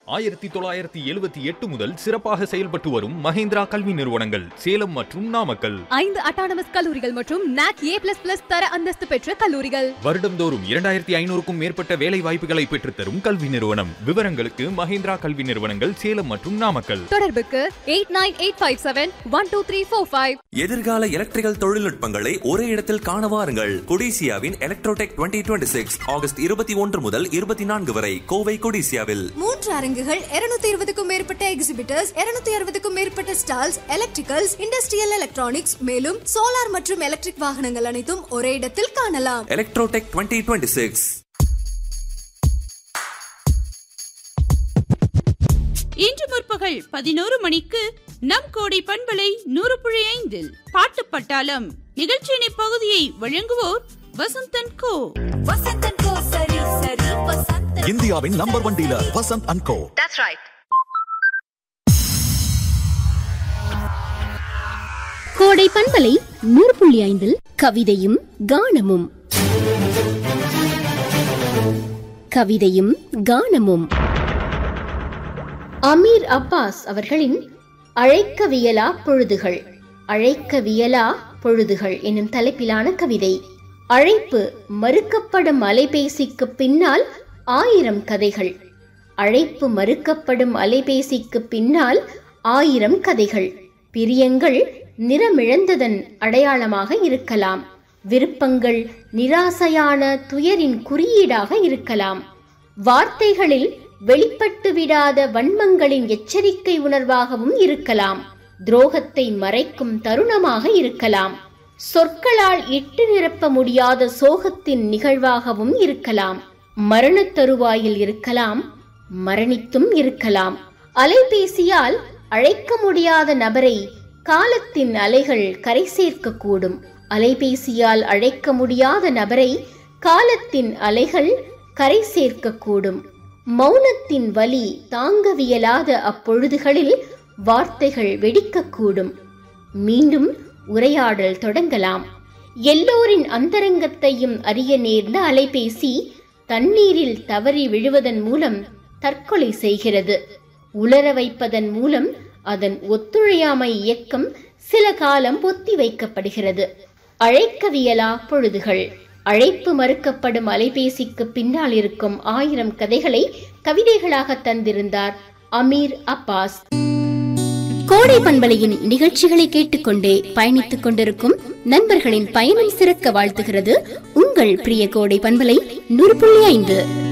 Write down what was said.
ஆயிரத்தி தொள்ளாயிரத்தி எழுபத்தி எட்டு முதல் சிறப்பாக செயல்பட்டு வரும் மஹேந்திரா கல்வி நிறுவனங்கள் சேலம் மற்றும் நாமக்கல் ஐந்து அட்டானமஸ் கல்லூரிகள் மற்றும் நாக் ஏ பிளஸ் பிளஸ் தர அந்தஸ்து பெற்ற கல்லூரிகள் வருடம்தோறும் இரண்டாயிரத்தி ஐநூறுக்கும் மேற்பட்ட வேலை வாய்ப்புகளை பெற்றுத்தரும் கல்வி நிறுவனம் விவரங்களுக்கு மஹேந்திரா கல்வி நிறுவனங்கள் சேலம் மற்றும் நாமக்கல் தொடர்புக்கு eight nine eight five seven one two three four five எதிர்கால எலக்ட்ரிக்கல் தொழில்நுட்பங்களை ஒரே இடத்தில் காண வாருங்கள் கொடிசியாவின் எலக்ட்ரோடெக் 2026 சிக்ஸ் ஆகஸ்ட் இருபத்தி ஒன்று முதல் இருபத்தி நான்கு வரை கோவை கொடிசியாவில் மூன்று அரங்குகள் 220 இருபதுக்கும் மேற்பட்ட எக்ஸிபிட்டர்ஸ் 260 அறுபதுக்கும் மேற்பட்ட ஸ்டால்ஸ் எலக்ட்ரிக்கல்ஸ் இண்டஸ்ட்ரியல் எலக்ட்ரானிக்ஸ் மேலும் சோலார் மற்றும் எலக்ட்ரிக் வாகனங்கள் அனைத்தும் ஒரே இடத்தில் காணலாம் எலக்ட்ரோடெக் 2026 சிக்ஸ் இன்று முற்பகல் பதினோரு மணிக்கு நம் கோடை பண்பலை நூறு புள்ளி ஐந்தில் பாட்டு பட்டாளம் நிகழ்ச்சியின் இப்பகுதியை வழங்குவோர் வசந்தன் கோ இந்தியாவின் number one dealer Vasanth and co கோடை பண்பலை நூறு புள்ளி ஐந்தில் கவிதையும் கானமும் கவிதையும் கானமும் அமீர் அப்பாஸ் அவர்களின் அழைக்கவியலா பொழுதுகள் அழைக்கவியலா பொழுதுகள் என்னும் தலைப்பிலான கவிதை அழைப்பு மறுக்கப்படும் அலைபேசிக்கு பின்னால் ஆயிரம் கதைகள் அழைப்பு மறுக்கப்படும் அலைபேசிக்கு பின்னால் ஆயிரம் கதைகள் பிரியங்கள் நிறமிழந்ததன் அடையாளமாக இருக்கலாம் விருப்பங்கள் நிராசையான துயரின் குறியீடாக இருக்கலாம் வார்த்தைகளில் வெளிப்பட்டு விடாத வன்மங்களின் எச்சரிக்கை உணர்வாகவும் இருக்கலாம் துரோகத்தை மறைக்கும் தருணமாக இருக்கலாம் சொற்களால் இட்டு நிரப்ப முடியாத சோகத்தின் நிகழ்வாகவும் இருக்கலாம் மரணத் தருவாயில் இருக்கலாம் மரணித்தும் இருக்கலாம் அலைபேசியால் அழைக்க முடியாத நபரை காலத்தின் அலைகள் கரை சேர்க்கக்கூடும் அலைபேசியால் அழைக்க முடியாத நபரை காலத்தின் அலைகள் கரை சேர்க்கக்கூடும் மௌனத்தின் வலி தாங்கவியலாத அப்பொழுதுகளில் வார்த்தைகள் வெடிக்கக்கூடும் மீண்டும் உரையாடல் தொடங்கலாம் எல்லோரின் அந்தரங்கத்தையும் அறிய நேர்ந்த அலைபேசி தண்ணீரில் தவறி விழுவதன் மூலம் தற்கொலை செய்கிறது உலர வைப்பதன் மூலம் அதன் ஒத்துழையாமை இயக்கம் சில காலம் ஒத்தி வைக்கப்படுகிறது அழைக்கவியலா பொழுதுகள் அழைப்பு மறுக்கப்படும் அலைபேசிக்கு பின்னால் இருக்கும் ஆயிரம் கதைகளை கவிதைகளாக தந்திருந்தார் அமீர் அப்பாஸ் கோடை பண்பலையின் நிகழ்ச்சிகளை கேட்டுக்கொண்டே பயணித்துக் கொண்டிருக்கும் நண்பர்களின் பயணம் சிறக்க வாழ்த்துகிறது உங்கள் பிரிய கோடை பண்பலை நூறு புள்ளி ஐந்து